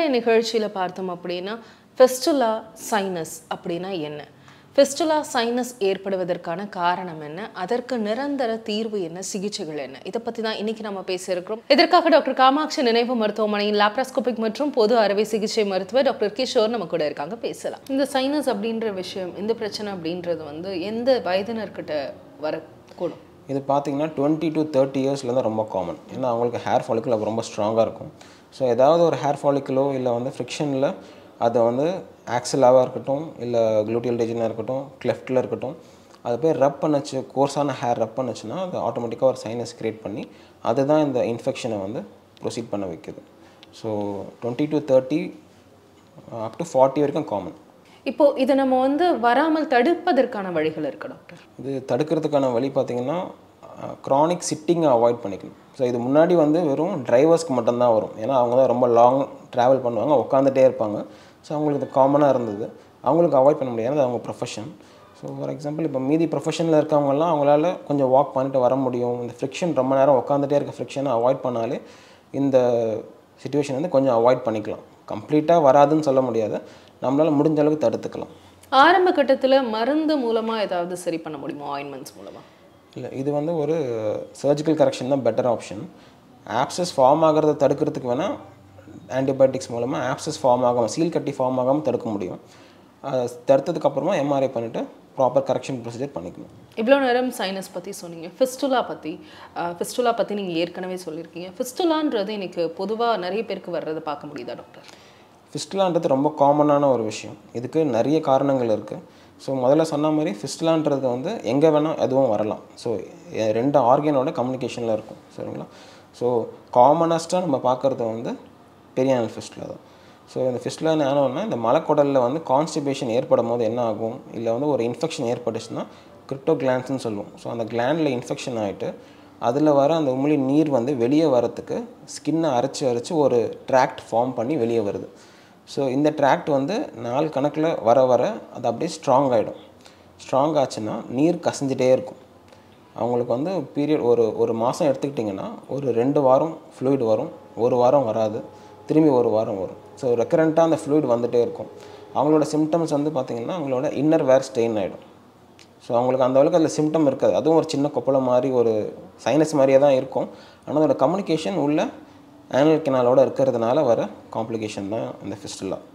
இன்றைய நிகழ்ச்சியில் பார்த்தோம் அப்படின்னா ஃபெஸ்டுலா சைனஸ் அப்படின்னா என்ன ஃபெஸ்டுலா சைனஸ் ஏற்படுவதற்கான காரணம் என்ன அதற்கு நிரந்தர தீர்வு என்ன சிகிச்சைகள் என்ன இதை பற்றி தான் இன்னைக்கு நம்ம பேச இருக்கிறோம் இதற்காக டாக்டர் காமாட்சி நினைவு மருத்துவமனையின் லாப்ராஸ்கோபிக் மற்றும் பொது அறுவை சிகிச்சை மருத்துவர் டாக்டர் கிஷோர் நம்ம கூட இருக்காங்க பேசலாம் இந்த சைனஸ் அப்படின்ற விஷயம் இந்த பிரச்சனை அப்படின்றது வந்து எந்த வயதினர்கிட்ட வரக்கூடும் இது பார்த்தீங்கன்னா டுவெண்ட்டி டு தேர்ட்டி இயர்ஸ்லேருந்து ரொம்ப காமன் ஏன்னா அவங்களுக்கு ஹேர் ஃபாலிக்கல் அப்போ ரொம்ப ஸ்ட்ராங்காக இருக்கும் ஸோ ஏதாவது ஒரு ஹேர் ஃபாலிக்கலோ இல்லை வந்து ஃப்ரிக்ஷனில் அதை வந்து ஆக்சலாவாக இருக்கட்டும் இல்லை குளூட்டியல் ரீஜனாக இருக்கட்டும் கிளெஃப்டில் இருக்கட்டும் அது போய் ரப் பண்ணுச்சு கோர்ஸான ஹேர் ரப் பண்ணுச்சுன்னா அது ஆட்டோமேட்டிக்காக ஒரு சைனஸ் க்ரியேட் பண்ணி அதுதான் இந்த இன்ஃபெக்ஷனை வந்து ப்ரொசீட் பண்ண வைக்குது so twenty to thirty up to forty வரைக்கும் காமன் இப்போ இதை நம்ம வந்து வராமல் தடுப்பதற்கான வழிகள் இருக்கு டாக்டர் இது தடுக்கிறதுக்கான வழி பார்த்தீங்கன்னா க்ரானிக் சிட்டிங்கை அவாய்ட் பண்ணிக்கணும் ஸோ இது முன்னாடி வந்து வெறும் டிரைவர்ஸ்க்கு மட்டும்தான் வரும் ஏன்னா அவங்க தான் ரொம்ப லாங் ட்ராவல் பண்ணுவாங்க உட்காந்துட்டே இருப்பாங்க ஸோ அவங்களுக்கு இது காமனாக இருந்தது அவங்களுக்கு அவாய்ட் பண்ண முடியாது அது அவங்க ப்ரொஃபஷன் ஸோ ஃபார் எக்ஸாம்பிள் இப்போ மீதி ப்ரொஃபஷனில் இருக்கவங்கலாம் அவங்களால கொஞ்சம் வாக் பண்ணிட்டு வர முடியும் இந்த ஃப்ரிக்ஷன் ரொம்ப நேரம் உட்காந்துட்டே இருக்க ஃப்ரிக்ஷனை அவாய்ட் பண்ணாலே இந்த சுச்சுவேஷன் வந்து கொஞ்சம் அவாய்ட் பண்ணிக்கலாம் கம்ப்ளீட்டாக வராதுன்னு சொல்ல முடியாது நம்மளால் முடிஞ்ச அளவுக்கு தடுத்துக்கலாம் ஆரம்ப கட்டத்துல மருந்து மூலமா ஏதாவது சரி பண்ண முடியுமா ஆயின்மெண்ட்ஸ் மூலமா இல்லை இது வந்து ஒரு சர்ஜிக்கல் கரெக்ஷன் தான் பெட்டர் ஆப்ஷன் ஆப்சஸ் ஃபார்ம் ஆகிறத தடுக்கிறதுக்கு வேணால் ஆன்டிபயோட்டிக்ஸ் மூலமாக ஆப்சஸ் ஃபார்ம் ஆகாமல் சீல் கட்டி ஃபார்ம் ஆகாமல் தடுக்க முடியும் அதை தடுத்ததுக்கு அப்புறமா எம்ஆர்ஐ பண்ணிவிட்டு ப்ராப்பர் கரெக்ஷன் ப்ரொசீஜர் பண்ணிக்கணும் இவ்வளோ நேரம் சைனஸ் பற்றி சொன்னீங்க ஃபிஸ்டுலா பற்றி ஃபிஸ்டுலா பற்றி நீங்கள் ஏற்கனவே சொல்லியிருக்கீங்க ஃபிஸ்டுலான்றது இன்னைக்கு பொதுவாக நிறைய பேருக்கு வர்றதை பார்க்க முடியுதா டாக்டர் ஃபிஸ்டுலான்றது ரொம்ப காமனான ஒரு விஷயம் இதுக்கு நிறைய காரணங்கள் இருக்குது ஸோ முதல்ல சொன்ன மாதிரி ஃபிஸ்டுலான்றது வந்து எங்கே வேணால் எதுவும் வரலாம் ஸோ ரெண்டு ஆர்கனோட கம்யூனிகேஷனில் இருக்கும் சரிங்களா ஸோ காமனஸ்ட்டாக நம்ம பார்க்குறது வந்து பெரியானல் ஃபிஸ்டுலா தான் ஸோ இந்த ஃபிஸ்டுலா என்னன்னா இந்த மலைக்குடலில் வந்து கான்ஸ்டிபேஷன் ஏற்படும் போது என்ன ஆகும் இல்லை வந்து ஒரு இன்ஃபெக்ஷன் ஏற்பட்டுச்சுன்னா கிரிப்டோ கிளான்ஸ்னு சொல்லுவோம் ஸோ அந்த கிளாண்டில் இன்ஃபெக்ஷன் ஆகிட்டு அதில் வர அந்த உமிழி நீர் வந்து வெளியே வரத்துக்கு ஸ்கின்னை அரைச்சி அரைச்சி ஒரு ட்ராக்ட் ஃபார்ம் பண்ணி வெளியே வருது ஸோ இந்த ட்ராக்ட் வந்து நாள் கணக்கில் வர வர அது அப்படியே ஸ்ட்ராங் ஆகிடும் ஸ்ட்ராங் ஆச்சுன்னா நீர் கசிஞ்சிட்டே இருக்கும் அவங்களுக்கு வந்து பீரியட் ஒரு ஒரு மாதம் எடுத்துக்கிட்டிங்கன்னா ஒரு ரெண்டு வாரம் ஃப்ளூயிட் வரும் ஒரு வாரம் வராது திரும்பி ஒரு வாரம் வரும் ஸோ ரெக்கரண்ட்டாக அந்த ஃப்ளூயிட் வந்துகிட்டே இருக்கும் அவங்களோட சிம்டம்ஸ் வந்து பார்த்திங்கன்னா அவங்களோட இன்னர் வேர் ஸ்டெயின் ஆகிடும் ஸோ அவங்களுக்கு அந்த அளவுக்கு அதில் சிம்டம் இருக்காது அதுவும் ஒரு சின்ன கொப்பளம் மாதிரி ஒரு சைனஸ் மாதிரியே தான் இருக்கும் ஆனால் அதோட கம்யூனிகேஷன் உள்ள ஆனல் கெனாலோட இருக்கிறதுனால வர காம்ப்ளிகேஷன் தான் இந்த ஃபிஸ்டுலா